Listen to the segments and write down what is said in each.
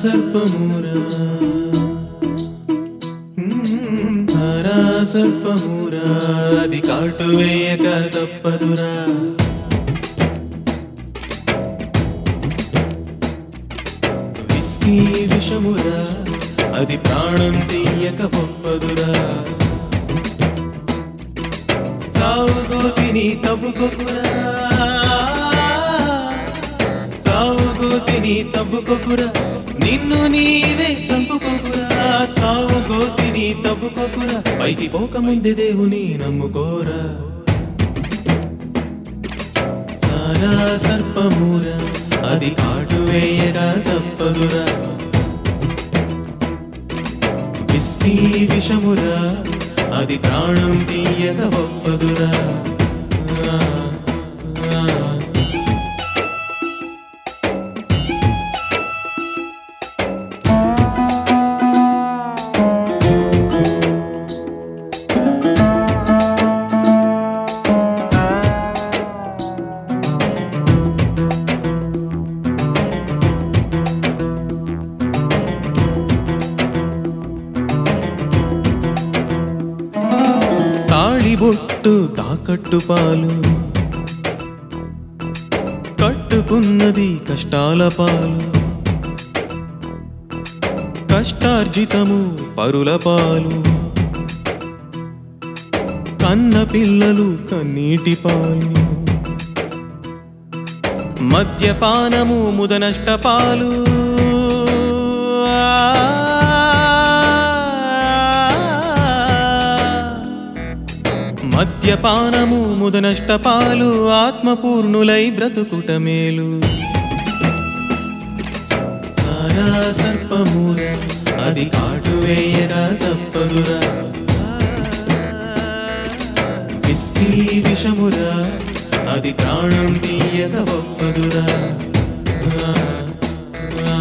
సర్పమూరా మ్మ్, తారా సర్పమూరా అది కాటు వేయక తప్పదురా విస్కీ విషమురా అది ప్రాణం తీయక ఒప్పదురా చావుగోతిని తవ్వుకోకురా చావుగోతిని తవ్వుకోకురా నిన్ను నీవే చంపుకోకురా చావుగోతిని తవ్వుకోకురా పైకి పోకముందే దేవుని నమ్ముకోరా సారా సర్పమూరా అది కాటు వేయగా తప్పదురా విస్కీ విషమురా అది ప్రాణం తీయక ఒప్పదురా ఆ, ఆ. తాళిబొట్టు తాకట్టు పాలు కట్టుకున్నది కష్టాల పాలు కష్టార్జితము పరుల పాలు కన్న పిల్లలు కన్నీటి పాలు మద్యపానము ముదనష్ట పాలు మద్యపానము ముదనష్ట పాలు ఆత్మపూర్ణులై బ్రతుకుట మేలు సారా సర్పమూర అది కాటు వేయగా తప్పదురా విస్కీ విషమురా అది ప్రాణం తీయక ఒప్పదురా ఆ, ఆ.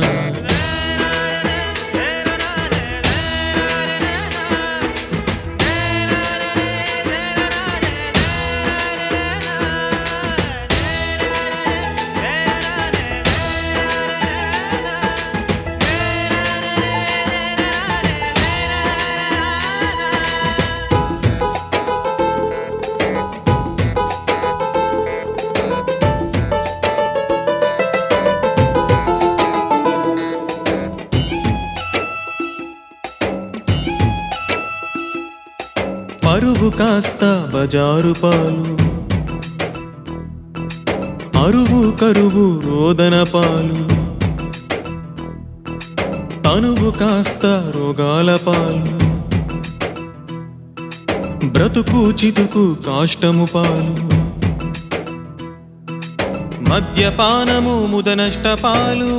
పరువు కాస్త బజారు పాలు అరువు కరువు రోదన పాలు తనువు కాస్త రోగాల పాలు బ్రతుకు చితుకు కాష్టము పాలు మద్యపానము ముదనష్ట పాలు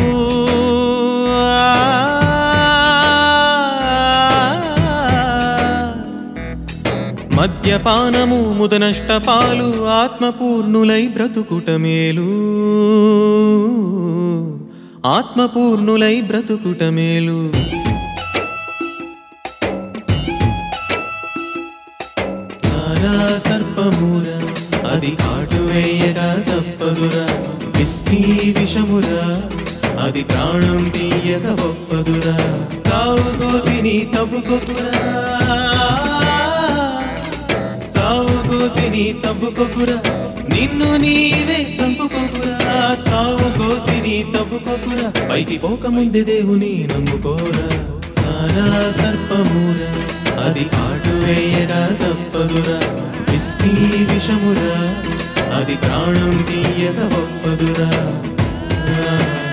మద్యపానము ముదనష్ట పాలు ఆత్మపూర్ణులై బ్రతుకుట మేలు ఆత్మపూర్ణులై బ్రతుకుట మేలు తారా సర్పమూర అది కాటు వేయగా తప్పదురా విస్కీ విషమురా అది ప్రాణం తీయక ఒప్పదురా తావుగోతిని తవ్వుకోకురా చావుగోతిని తవ్వుకోకురా నిన్ను నీవే చంపుకోకురా చావుగోతిని తవ్వుకోకురా పైకి పోకముందే దేవుని నమ్ముకోరా సారా సర్పమూర అది కాటు వేయగా తప్పదురా విస్కీ విషమురా అది ప్రాణం తీయక ఒప్పదురా ఆ